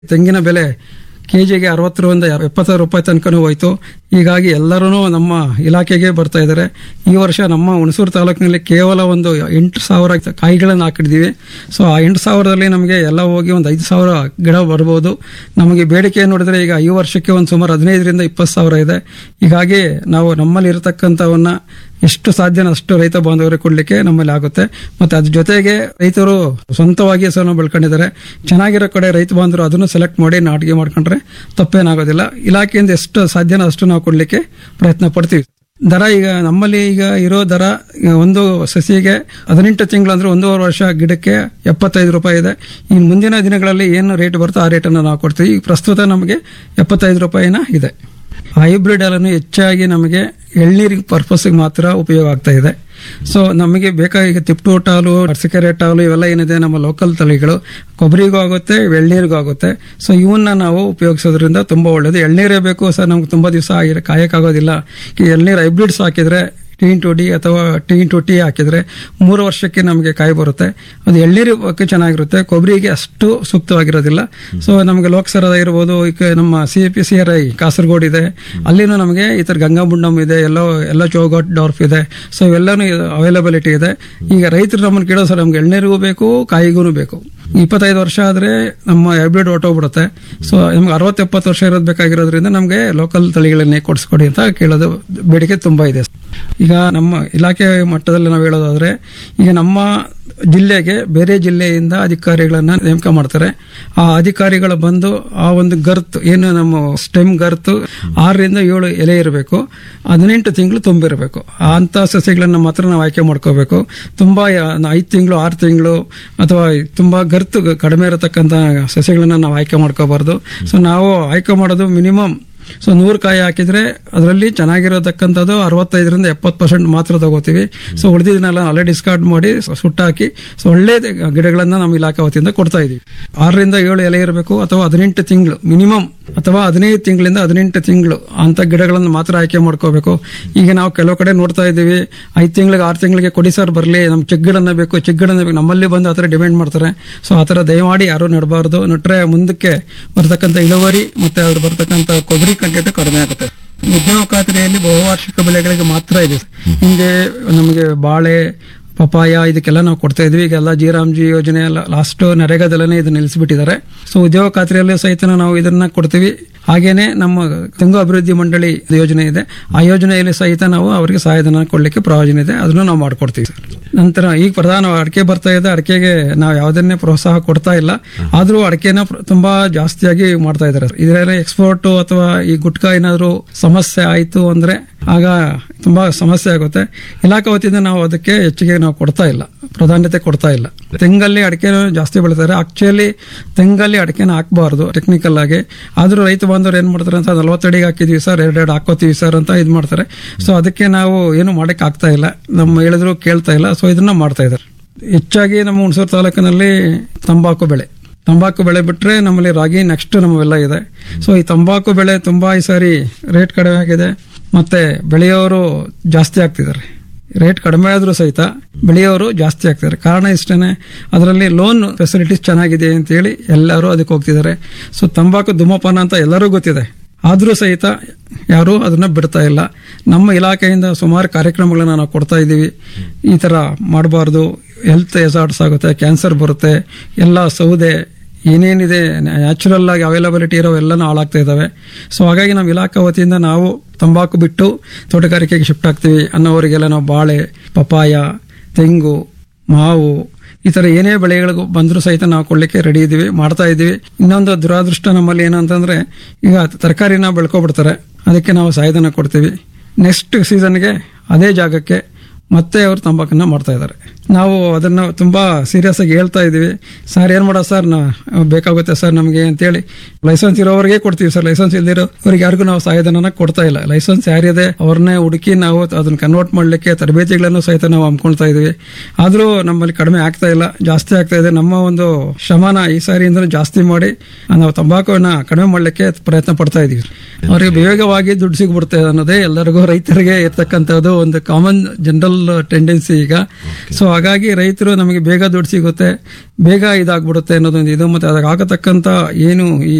ತೆಂಗಿನ ಬೆಲೆ ಕೆಜಿಗೆ ಅರವತ್ತರಿಂದ ಎಪ್ಪತ್ತು ರೂಪಾಯಿ ತನಕನೂ ಹೋಯ್ತು ಹೀಗಾಗಿ ಎಲ್ಲರೂ ನಮ್ಮ ಇಲಾಖೆಗೆ ಬರ್ತಾ ಇದ್ದಾರೆ ಈ ವರ್ಷ ನಮ್ಮ ಹುಣಸೂರು ತಾಲೂಕಿನಲ್ಲಿ ಕೇವಲ ಒಂದು ಎಂಟು ಸಾವಿರ ಕಾಯಿಗಳನ್ನು ಹಾಕಿದ್ದೀವಿ ಸೊ ಆ ಎಂಟು ಸಾವಿರದಲ್ಲಿ ನಮಗೆ ಎಲ್ಲ ಹೋಗಿ ಒಂದು ಐದು ಸಾವಿರ ಗಿಡ ಬರ್ಬೋದು ನಮಗೆ ಬೇಡಿಕೆ ನೋಡಿದ್ರೆ ಈಗ ಈ ವರ್ಷಕ್ಕೆ ಒಂದು ಸುಮಾರು ಹದಿನೈದರಿಂದ ಇಪ್ಪತ್ತು ಸಾವಿರ ಇದೆ ಹೀಗಾಗಿ ನಾವು ನಮ್ಮಲ್ಲಿ ಇರತಕ್ಕಂಥವನ್ನ ಎಷ್ಟು ಸಾಧ್ಯನೋ ಅಷ್ಟು ರೈತ ಬಾಂಧವರಿಗೆ ಕೊಡ್ಲಿಕ್ಕೆ ನಮ್ಮಲ್ಲಿ ಆಗುತ್ತೆ ಮತ್ತೆ ಅದ್ರ ಜೊತೆಗೆ ರೈತರು ಸ್ವಂತವಾಗಿ ಹೆಸರನ್ನು ಬೆಳ್ಕೊಂಡಿದ್ದಾರೆ ಚೆನ್ನಾಗಿರೋ ಕಡೆ ರೈತ ಬಾಂಧವರು ಅದನ್ನು ಸೆಲೆಕ್ಟ್ ಮಾಡಿ ನಾಟಿಗೆ ಮಾಡ್ಕೊಂಡ್ರೆ ತಪ್ಪೇನಾಗೋದಿಲ್ಲ ಇಲಾಖೆಯಿಂದ ಎಷ್ಟು ಸಾಧ್ಯನೋ ಅಷ್ಟು ನಾವು ಕೊಡ್ಲಿಕ್ಕೆ ಪ್ರಯತ್ನ ಪಡ್ತೀವಿ ದರ ಈಗ ನಮ್ಮಲ್ಲಿ ಈಗ ಇರೋ ದರ ಈಗ ಒಂದು ಸಸಿಗೆ ಹದಿನೆಂಟು ತಿಂಗಳು ಅಂದ್ರೆ ಒಂದೂವರೆ ವರ್ಷ ಗಿಡಕ್ಕೆ ಎಪ್ಪತ್ತೈದು ರೂಪಾಯಿ ಇದೆ ಇನ್ನು ಮುಂದಿನ ದಿನಗಳಲ್ಲಿ ಏನು ರೇಟ್ ಬರುತ್ತೋ ಆ ರೇಟನ್ನು ನಾವು ಕೊಡ್ತೀವಿ ಈಗ ಪ್ರಸ್ತುತ ನಮಗೆ ಎಪ್ಪತ್ತೈದು ರೂಪಾಯಿನ ಇದೆ ಹೈಬ್ರಿಡ್ ಹಾಲನ್ನು ಹೆಚ್ಚಾಗಿ ನಮಗೆ ಎಳ್ನೀರಿಗೆ ಪರ್ಪಸ್ಗೆ ಮಾತ್ರ ಉಪಯೋಗ ಆಗ್ತಾ ಇದೆ ಸೊ ನಮಗೆ ಬೇಕಾಗಿ ತಿಪ್ಟೂಟ್ ಹಾಲು ಅರ್ಸಿಕೆರೆಟ್ ಹಾಲು ಇವೆಲ್ಲ ಏನಿದೆ ನಮ್ಮ ಲೋಕಲ್ ತಳಿಗಳು ಕೊಬ್ಬರಿಗೂ ಆಗುತ್ತೆ ಎಳ್ನೀರಿಗೂ ಆಗುತ್ತೆ ಸೊ ಇವನ್ನ ನಾವು ಉಪಯೋಗಿಸೋದ್ರಿಂದ ತುಂಬಾ ಒಳ್ಳೇದು ಎಳ್ನೀರೇ ಬೇಕು ಸರ್ ನಮ್ಗೆ ತುಂಬಾ ದಿವಸ ಕಾಯಕ್ಕಾಗೋದಿಲ್ಲ ಈ ಎಳ್ನೀರು ಹೈಬ್ರಿಡ್ಸ್ ಹಾಕಿದ್ರೆ ಟಿ ಇಂಟು ಡಿ ಅಥವಾ ಟಿ ಇಂಟು ಟಿ ಹಾಕಿದ್ರೆ ಮೂರು ವರ್ಷಕ್ಕೆ ನಮಗೆ ಕಾಯಿ ಬರುತ್ತೆ ಅದು ಎಳ್ನೀರು ಬಗ್ಗೆ ಚೆನ್ನಾಗಿರುತ್ತೆ ಕೊಬ್ಬರಿಗೆ ಅಷ್ಟು ಸೂಕ್ತವಾಗಿರೋದಿಲ್ಲ ಸೊ ನಮಗೆ ಲೋಕಸರದ ಇರ್ಬೋದು ಈಗ ನಮ್ಮ C P C R I Kasaragod ಇದೆ ಅಲ್ಲಿನೂ ನಮಗೆ ಈ ಥರ ಗಂಗಾಬುಂಡಮ್ ಇದೆ ಎಲ್ಲೋ ಎಲ್ಲ ಚೌಗಟ್ ಡಾರ್ಫ್ ಇದೆ ಸೊ ಇವೆಲ್ಲನೂ ಅವೈಲಬಿಲಿಟಿ ಇದೆ ಈಗ ರೈತರು ನಮ್ಮನ್ನು ಕೇಳೋ ಸರ್ ನಮ್ಗೆ ಎಳ್ನೀರಿಗೂ ಬೇಕು ಕಾಯಿಗೂ ಬೇಕು ಇಪ್ಪತ್ತೈದು ವರ್ಷ ಆದ್ರೆ ನಮ್ಮ ಹೈಬ್ರಿಡ್ ಹೊಟ್ಟೋಗ್ಬಿಡುತ್ತೆ ಸೊ ನಮ್ಗೆ ಅರವತ್ತು ಎಪ್ಪತ್ತು ವರ್ಷ ಇರೋದು ಬೇಕಾಗಿರೋದ್ರಿಂದ ನಮಗೆ ಲೋಕಲ್ ತಳಿಗಳನ್ನೇ ಕೊಡಿಸ್ಕೊಡಿ ಅಂತ ಕೇಳೋದು ಬೇಡಿಕೆ ತುಂಬಾ ಇದೆ ಈಗ ನಮ್ಮ ಇಲಾಖೆ ಮಟ್ಟದಲ್ಲಿ ನಾವು ಹೇಳೋದಾದ್ರೆ ಈಗ ನಮ್ಮ ಜಿಲ್ಲೆಗೆ ಬೇರೆ ಜಿಲ್ಲೆಯಿಂದ ಅಧಿಕಾರಿಗಳನ್ನ ನೇಮಕ ಮಾಡ್ತಾರೆ ಆ ಅಧಿಕಾರಿಗಳು ಬಂದು ಆ ಒಂದು ಗರ್ತ್ ಏನು ನಮ್ಮ ಸ್ಟೆಮ್ ಗರ್ತ್ ಆರರಿಂದ ಏಳು ಎಲೆ ಇರಬೇಕು ಹದಿನೆಂಟು ತಿಂಗಳು ತುಂಬಿರಬೇಕು ಅಂತ ಸಸ್ಯಗಳನ್ನ ಮಾತ್ರ ನಾವು ಆಯ್ಕೆ ಮಾಡ್ಕೋಬೇಕು ತುಂಬಾ ಐದು ತಿಂಗಳು ಆರು ತಿಂಗಳು ಅಥವಾ ತುಂಬಾ ಗರ್ತ್ ಕಡಿಮೆ ಇರತಕ್ಕಂತ ಸಸ್ಯಗಳನ್ನ ನಾವು ಆಯ್ಕೆ ಮಾಡ್ಕೋಬಾರ್ದು ಸೊ ನಾವು ಆಯ್ಕೆ ಮಾಡೋದು ಮಿನಿಮಮ್ ಸೊ ನೂರು ಕಾಯಿ ಹಾಕಿದ್ರೆ ಅದರಲ್ಲಿ ಚೆನ್ನಾಗಿರತಕ್ಕಂಥದ್ದು ಅರವತ್ತೈದರಿಂದ ಎಪ್ಪತ್ತು ಪರ್ಸೆಂಟ್ ಮಾತ್ರ ತಗೋತೀವಿ ಸೊ ಉಳಿದಿದ್ದನ್ನೆಲ್ಲ ಅಲ್ಲೇ ಡಿಸ್ಕಾರ್ಡ್ ಮಾಡಿ ಸುಟ್ಟಾಕಿ ಸೊ ಒಳ್ಳೆ ಗಿಡಗಳನ್ನ ನಮ್ಮ ಇಲಾಖೆ ವತಿಯಿಂದ ಕೊಡ್ತಾ ಇದೀವಿ ಆರರಿಂದ ಏಳು ಎಲೆ ಇರಬೇಕು ಅಥವಾ ಹದಿನೆಂಟು ತಿಂಗಳು ಮಿನಿಮಮ್ ಅಥವಾ ಹದಿನೈದು ತಿಂಗಳಿಂದ ಹದಿನೆಂಟು ತಿಂಗಳು ಅಂತ ಗಿಡಗಳನ್ನು ಮಾತ್ರ ಆಯ್ಕೆ ಮಾಡ್ಕೋಬೇಕು ಈಗ ನಾವು ಕೆಲವು ಕಡೆ ನೋಡ್ತಾ ಇದ್ದೀವಿ ಐದು ತಿಂಗಳಿಗೆ ಆರು ತಿಂಗಳಿಗೆ ಕೊಡಿ ಸರ್ ಬರಲಿ ನಮ್ಗೆ ಚಿಗ್ಗಿಡನ್ನ ಬೇಕು ಚಿಗ್ಗಿಡನ್ನ ಬೇಕು ನಮ್ಮಲ್ಲಿ ಬಂದು ಆ ಥರ ಡಿಮ್ಯಾಂಡ್ ಮಾಡ್ತಾರೆ ಸೊ ಆ ಥರ ದಯಮಾಡಿ ಯಾರು ನೆಡಬಾರ್ದು ನೆಟ್ರೆ ಮುಂದಕ್ಕೆ ಬರ್ತಕ್ಕಂಥ ಇಳುವರಿ ಮತ್ತೆ ಅದ್ರ ಬರ್ತಕ್ಕಂಥ ಕೊಬ್ಬರಿ ಕಂಟೆಂಟ್ ಕಡಿಮೆ ಆಗುತ್ತೆ ಉದ್ಯೋಗ ಖಾತ್ರಿಯಲ್ಲಿ ಬಹುವಾರ್ಷಿಕ ಬೆಳೆಗಳಿಗೆ ಮಾತ್ರ ಇದೆ ಹಿಂದೆ ನಮಗೆ ಬಾಳೆ ಪಪಾಯ ಇದಕ್ಕೆಲ್ಲ ನಾವು ಕೊಡ್ತಾ ಇದ್ವಿ ಈಗೆಲ್ಲ ಜಿ ಯೋಜನೆ ಎಲ್ಲ ಲಾಸ್ಟ್ ನರೇಗಾದಲ್ಲೇ ಇದನ್ನ ನಿಲ್ಲಿಸ್ಬಿಟ್ಟಿದ್ದಾರೆ ಸೊ ಉದ್ಯೋಗ ಖಾತ್ರಿಯಲ್ಲೂ ಸಹಿತ ನಾವು ಇದನ್ನ ಕೊಡ್ತೀವಿ ಹಾಗೇನೆ ನಮ್ಮ ತೆಂಗು ಅಭಿವೃದ್ಧಿ ಮಂಡಳಿ ಯೋಜನೆ ಇದೆ ಆ ಯೋಜನೆಯಲ್ಲಿ ಸಹಿತ ನಾವು ಅವರಿಗೆ ಸಹಾಯಧನ ಕೊಡ್ಲಿಕ್ಕೆ ಪ್ರಯೋಜನ ಇದೆ ಅದನ್ನು ನಾವು ಮಾಡ್ಕೊಡ್ತೀವಿ ಸರ್ ನಂತರ ಈಗ ಪ್ರಧಾನ ಅಡಿಕೆ ಬರ್ತಾ ಇದೆ ಅಡಿಕೆಗೆ ನಾವು ಯಾವುದನ್ನೇ ಪ್ರೋತ್ಸಾಹ ಕೊಡ್ತಾ ಇಲ್ಲ ಆದ್ರೂ ಅಡಿಕೆನ ಪ್ರ- ತುಂಬಾ ಜಾಸ್ತಿಯಾಗಿ ಮಾಡ್ತಾ ಇದ್ದಾರೆ ಇದರಲ್ಲಿ ಎಕ್ಸ್ಪೋರ್ಟ್ ಅಥವಾ ಈ ಗುಟ್ಕಾ ಏನಾದ್ರು ಸಮಸ್ಯೆ ಆಯ್ತು ಅಂದ್ರೆ ಆಗ ತುಂಬಾ ಸಮಸ್ಯೆ ಆಗುತ್ತೆ ಇಲಾಖೆ ವತಿಯಿಂದ ನಾವು ಅದಕ್ಕೆ ಹೆಚ್ಚಿಗೆ ನಾವು ಕೊಡ್ತಾ ಇಲ್ಲ ಪ್ರಾಧಾನ್ಯತೆ ಕೊಡ್ತಾ ಇಲ್ಲ ತೆಂಗಲ್ಲಿ ಅಡಿಕೆನ ಜಾಸ್ತಿ ಬೆಳಿತಾರೆ ಆಕ್ಚುಲಿ ತೆಂಗಲ್ಲಿ ಅಡಿಕೆನ ಹಾಕಬಾರ್ದು ಟೆಕ್ನಿಕಲ್ ಆಗಿ ಆದ್ರೂ ರೈತ ಬಾಂಧವರು ಏನ್ ಮಾಡ್ತಾರೆ ಅಂತ ನಲವತ್ತಡಿಗೆ ಹಾಕಿದ್ವಿ ಸರ್ ಎರಡೆರಡು ಹಾಕೋತೀವಿ ಸರ್ ಅಂತ ಇದು ಮಾಡ್ತಾರೆ ಸೊ ಅದಕ್ಕೆ ನಾವು ಏನು ಮಾಡಕ್ ಆಗ್ತಾ ಇಲ್ಲ ನಮ್ಮ ಹೇಳಿದ್ರು ಕೇಳ್ತಾ ಇಲ್ಲ ಸೊ ಇದನ್ನ ಮಾಡ್ತಾ ಇದ್ದಾರೆ ಹೆಚ್ಚಾಗಿ ನಮ್ಮ ಹುಣಸೂರು ತಾಲೂಕಿನಲ್ಲಿ ತಂಬಾಕು ಬೆಳೆ ತಂಬಾಕು ಬೆಳೆ ಬಿಟ್ರೆ ನಮ್ಮಲ್ಲಿ ರಾಗಿ ನೆಕ್ಸ್ಟ್ ನಮ್ಮವೆಲ್ಲ ಇದೆ ಸೊ ಈ ತಂಬಾಕು ಬೆಳೆ ತುಂಬಾ ಈ ಸಾರಿ ರೇಟ್ ಕಡಿಮೆ ಆಗಿದೆ ಮತ್ತೆ ಬೆಳೆಯೋರು ಜಾಸ್ತಿ ಆಗ್ತಿದ್ದಾರೆ ರೇಟ್ ಕಡಿಮೆ ಆದ್ರೂ ಸಹಿತ ಬೆಳೆಯೋರು ಜಾಸ್ತಿ ಆಗ್ತಿದ್ದಾರೆ ಕಾರಣ ಇಷ್ಟೇನೆ ಅದರಲ್ಲಿ ಲೋನ್ ಫೆಸಿಲಿಟೀಸ್ ಚೆನ್ನಾಗಿದೆ ಅಂತ ಹೇಳಿ ಎಲ್ಲರೂ ಅದಕ್ಕೆ ಹೋಗ್ತಿದ್ದಾರೆ ಸೊ ತಂಬಾಕು ಧೂಮಪಾನ ಅಂತ ಎಲ್ಲರೂ ಗೊತ್ತಿದೆ ಆದ್ರೂ ಸಹಿತ ಯಾರು ಅದನ್ನ ಬಿಡ್ತಾ ಇಲ್ಲ ನಮ್ಮ ಇಲಾಖೆಯಿಂದ ಸುಮಾರು ಕಾರ್ಯಕ್ರಮಗಳನ್ನ ನಾವು ಕೊಡ್ತಾ ಇದ್ದೀವಿ ಈ ತರ ಮಾಡಬಾರ್ದು ಹೆಲ್ತ್ ಎಸಾರ್ಟ್ಸ್ ಆಗುತ್ತೆ ಕ್ಯಾನ್ಸರ್ ಬರುತ್ತೆ ಎಲ್ಲ ಸೌದೆ ಏನೇನಿದೆ ನ್ಯಾಚುರಲ್ ಆಗಿ ಅವೈಲಬಿಲಿಟಿ ಇರೋ ಎಲ್ಲನೂ ಹಾಳಾಗ್ತಾ ಇದ್ದಾವೆ ಸೊ ಹಾಗಾಗಿ ನಮ್ಮ ಇಲಾಖಾ ವತಿಯಿಂದ ನಾವು ತಂಬಾಕು ಬಿಟ್ಟು ತೋಟಗಾರಿಕೆಗೆ ಶಿಫ್ಟ್ ಆಗ್ತೀವಿ ಅನ್ನೋರಿಗೆಲ್ಲ ನಾವು ಬಾಳೆ ಪಪಾಯ ತೆಂಗು ಮಾವು ಈ ತರ ಏನೇ ಬೆಳೆಗಳಿಗೂ ಬಂದರೂ ಸಹಿತ ನಾವು ಕೊಡ್ಲಿಕ್ಕೆ ರೆಡಿ ಇದೀವಿ ಮಾಡ್ತಾ ಇದೀವಿ ಇನ್ನೊಂದು ದುರಾದೃಷ್ಟ ನಮ್ಮಲ್ಲಿ ಏನಂತಂದ್ರೆ ಈಗ ತರಕಾರಿನ ಬೆಳ್ಕೊಬಿಡ್ತಾರೆ ಅದಕ್ಕೆ ನಾವು ಸಹಾಯಧನ ಕೊಡ್ತೀವಿ ನೆಕ್ಸ್ಟ್ ಸೀಸನ್ಗೆ ಅದೇ ಜಾಗಕ್ಕೆ ಮತ್ತೆ ಅವರು ತಂಬಾಕನ್ನ ಮಾಡ್ತಾ ಇದ್ದಾರೆ ನಾವು ಅದನ್ನ ತುಂಬಾ ಸೀರಿಯಸ್ ಆಗಿ ಹೇಳ್ತಾ ಇದೀವಿ ಸರ್ ಏನ್ ಮಾಡೋ ಸರ್ ನಾ ಬೇಕಾಗುತ್ತೆ ಸರ್ ನಮಗೆ ಅಂತೇಳಿ ಲೈಸೆನ್ಸ್ ಇರೋವರೆಗೆ ಕೊಡ್ತೀವಿ ಸರ್ ಲೈಸೆನ್ಸ್ ಇಲ್ದಿರೋ ಅವ್ರಿಗೆ ಯಾರಿಗೂ ನಾವು ಸಹಾಯಧನ ಕೊಡ್ತಾ ಇಲ್ಲ ಲೈಸೆನ್ಸ್ ಯಾರಿದೆ ಅವ್ರನ್ನೇ ಹುಡುಕಿ ನಾವು ಅದನ್ನ ಕನ್ವರ್ಟ್ ಮಾಡ್ಲಿಕ್ಕೆ ತರಬೇತಿಗಳನ್ನು ಸಹಿತ ನಾವು ಹಮ್ಕೊಳ್ತಾ ಇದೀವಿ ಆದ್ರೂ ನಮ್ಮಲ್ಲಿ ಕಡಿಮೆ ಆಗ್ತಾ ಇಲ್ಲ ಜಾಸ್ತಿ ಆಗ್ತಾ ಇದೆ ನಮ್ಮ ಒಂದು ಶ್ರಮನ ಈ ಸಾರಿಯಿಂದ ಜಾಸ್ತಿ ಮಾಡಿ ನಾವು ತಂಬಾಕುವನ್ನ ಕಡಿಮೆ ಮಾಡ್ಲಿಕ್ಕೆ ಪ್ರಯತ್ನ ಪಡ್ತಾ ಇದೀವಿ ಅವರಿಗೆ ಬೇಗವಾಗಿ ದುಡ್ಡು ಸಿಗ್ಬಿಡುತ್ತೆ ಅನ್ನೋದೇ ಎಲ್ಲರಿಗೂ ರೈತರಿಗೆ ಇರ್ತಕ್ಕಂಥದ್ದು ಒಂದು ಕಾಮನ್ ಜನರಲ್ ಟೆಂಡೆನ್ಸಿ ಈಗ ಸೊ ಹಾಗಾಗಿ ಹಾಗಾಗಿ ರೈತರು ನಮಗೆ ಬೇಗ ದುಡ್ಡು ಸಿಗುತ್ತೆ ಬೇಗ ಇದಾಗ್ಬಿಡುತ್ತೆ ಅನ್ನೋದೊಂದು ಇದು ಮತ್ತೆ ಅದಕ್ಕೆ ಆಗತಕ್ಕಂತ ಏನು ಈ